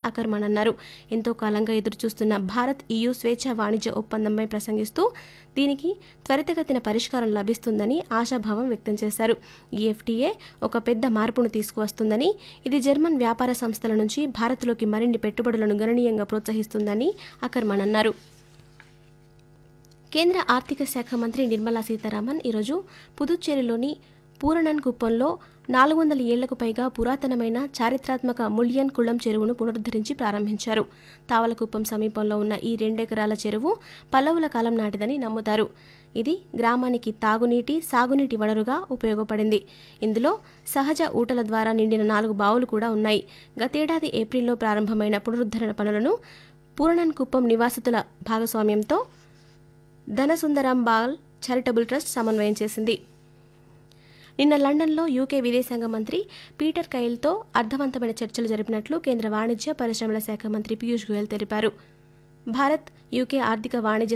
అకర్మణ్ అన్నారు ఎంతో కాలంగా ఎదురుచూస్తున్న భారత్ ఈయూ స్వేచ్ఛ వాణిజ్య ఒప్పందంపై ప్రసంగిస్తూ దీనికి త్వరితగతిన పరిష్కారం లభిస్తుందని ఆశాభావం వ్యక్తం చేశారు ఈ ఎఫ్టీఏ ఒక పెద్ద మార్పును తీసుకువస్తుందని ఇది జర్మన్ వ్యాపార సంస్థల నుంచి భారత్లోకి మరిన్ని పెట్టుబడులను గణనీయంగా ప్రోత్సహిస్తుందని అకర్మణ్ అన్నారు కేంద్ర ఆర్థిక శాఖ మంత్రి నిర్మలా సీతారామన్ ఈరోజు పుదుచ్చేరిలోని పూరణన్ కుప్పంలో నాలుగు వందల ఏళ్లకు పైగా పురాతనమైన చారిత్రాత్మక ముల్యన్ కుళం చెరువును పునరుద్ధరించి ప్రారంభించారు తావలకుప్పం సమీపంలో ఉన్న ఈ రెండెకరాల చెరువు పల్లవుల కాలం నాటిదని నమ్ముతారు ఇది గ్రామానికి తాగునీటి సాగునీటి వనరుగా ఉపయోగపడింది ఇందులో సహజ ఊటల ద్వారా నిండిన నాలుగు బావులు కూడా ఉన్నాయి గతేడాది ఏప్రిల్లో ప్రారంభమైన పునరుద్ధరణ పనులను పూరణన్ కుప్పం నివాసితుల భాగస్వామ్యంతో ధనసుందరం బాల్ చారిటబుల్ ట్రస్ట్ సమన్వయం చేసింది నిన్న లండన్లో యూకే విదేశాంగ మంత్రి పీటర్ కైల్తో అర్థవంతమైన చర్చలు జరిపినట్లు కేంద్ర వాణిజ్య పరిశ్రమల శాఖ మంత్రి పీయూష్ గోయల్ తెలిపారు భారత్ యూకే ఆర్థిక వాణిజ్య